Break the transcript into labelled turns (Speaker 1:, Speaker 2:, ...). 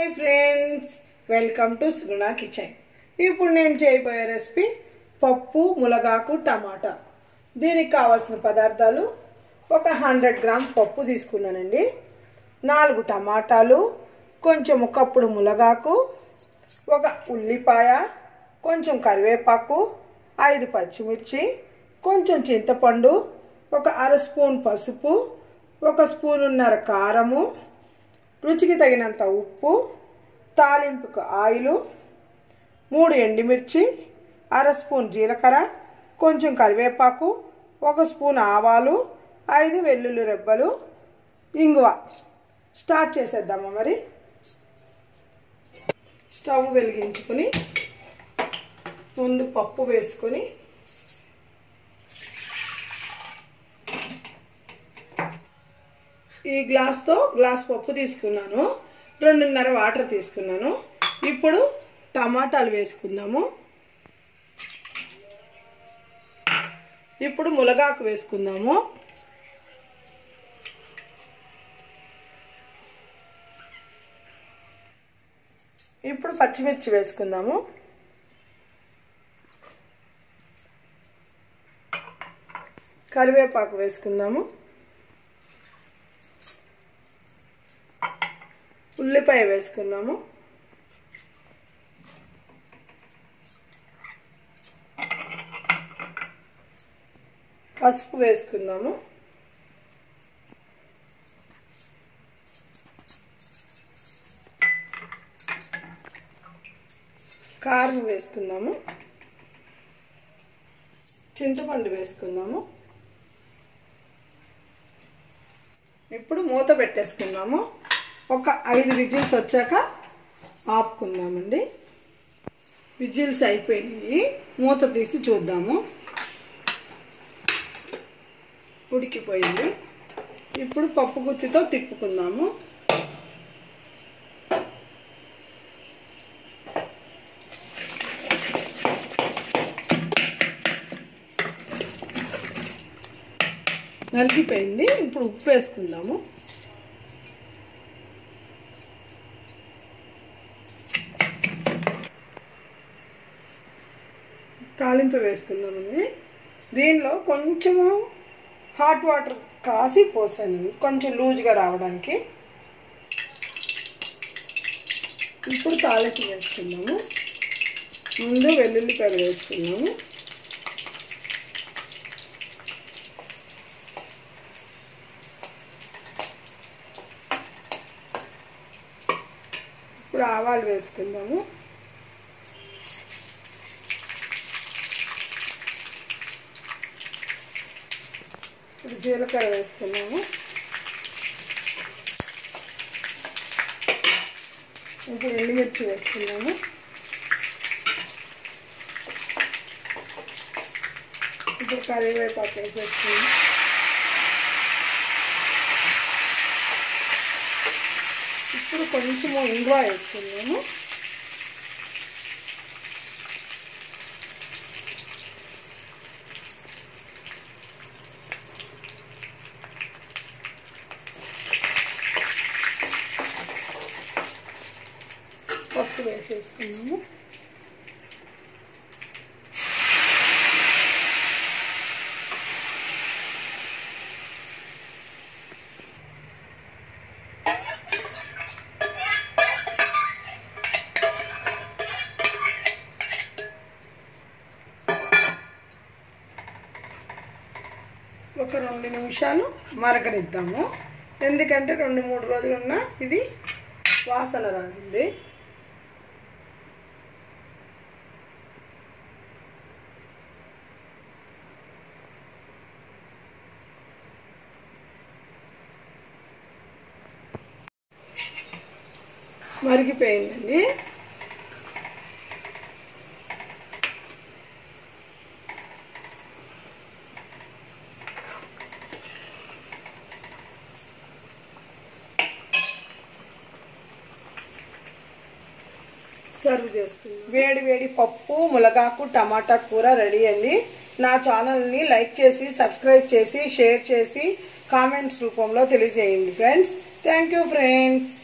Speaker 1: hi friends welcome to Suguna kitchen ఇప్పుడు నేను చేయబోయే రెసిపీ పప్పు ములగాకు టమాటా దీనికి కావాల్సిన పదార్థాలు ఒక హండ్రెడ్ గ్రామ్ పప్పు తీసుకున్నానండి నాలుగు టమాటాలు కొంచెం కప్పుడు ములగాకు ఒక ఉల్లిపాయ కొంచెం కరివేపాకు ఐదు పచ్చిమిర్చి కొంచెం చింతపండు ఒక అర స్పూన్ పసుపు ఒక స్పూనున్నర కారము రుచికి తగినంత ఉప్పు తాలింపుకు ఆయిలు మూడు ఎండుమిర్చి అర స్పూన్ జీలకర్ర కొంచెం కరివేపాకు ఒక స్పూన్ ఆవాలు ఐదు వెల్లుల్లి రెబ్బలు ఇంగువ స్టార్ట్ చేసేద్దామా మరి స్టవ్ వెలిగించుకొని ముందు పప్పు వేసుకొని ఈ గ్లాస్తో గ్లాస్ పప్పు తీసుకున్నాను రెండున్నర వాటర్ తీసుకున్నాను ఇప్పుడు టమాటాలు వేసుకుందాము ఇప్పుడు ములగాకు వేసుకుందాము ఇప్పుడు పచ్చిమిర్చి వేసుకుందాము కరివేపాకు వేసుకుందాము ఉల్లిపాయ వేసుకుందాము పసుపు వేసుకుందాము కారం వేసుకుందాము చింతపండు వేసుకుందాము ఇప్పుడు మూత పెట్టేసుకుందాము ఒక ఐదు విజిల్స్ వచ్చాక ఆపుకుందామండి విజిల్స్ అయిపోయినాయి మూత తీసి చూద్దాము ఉడికిపోయింది ఇప్పుడు పప్పు గుత్తితో తిప్పుకుందాము నలిగిపోయింది ఇప్పుడు ఉప్పు వేసుకుందాము తాలింపు వేసుకుందామండి దీనిలో కొంచెము హాట్ వాటర్ కాసి పోసాను కొంచెం లూజ్గా రావడానికి ఇప్పుడు తాలింపు వేసుకుందాము ముందు వెల్లుల్లిపాయలు వేసుకున్నాము ఇప్పుడు ఆవాలు వేసుకుందాము ఇప్పుడు జీలకర్ర వేసుకున్నాము ఇప్పుడు ఎండుమిర్చి వేసుకున్నాము ఇప్పుడు కరివేపాకు వేసేసుకున్నాము ఇప్పుడు కొంచెము ఇంగువ వేసుకున్నాము పప్పు వేసేసుకున్నాము ఒక రెండు నిమిషాలు మరగనిద్దాము ఎందుకంటే రెండు మూడు రోజులున్నా ఇది వాసన రాదండి మరిగిపోయిందండి సర్వ్ చేసుకుందాం వేడి వేడి పప్పు ములగాకు టమాటా కూర రెడీ అండి నా ఛానల్ని లైక్ చేసి సబ్స్క్రైబ్ చేసి షేర్ చేసి కామెంట్స్ రూపంలో తెలియజేయండి ఫ్రెండ్స్ థ్యాంక్ యూ ఫ్రెండ్స్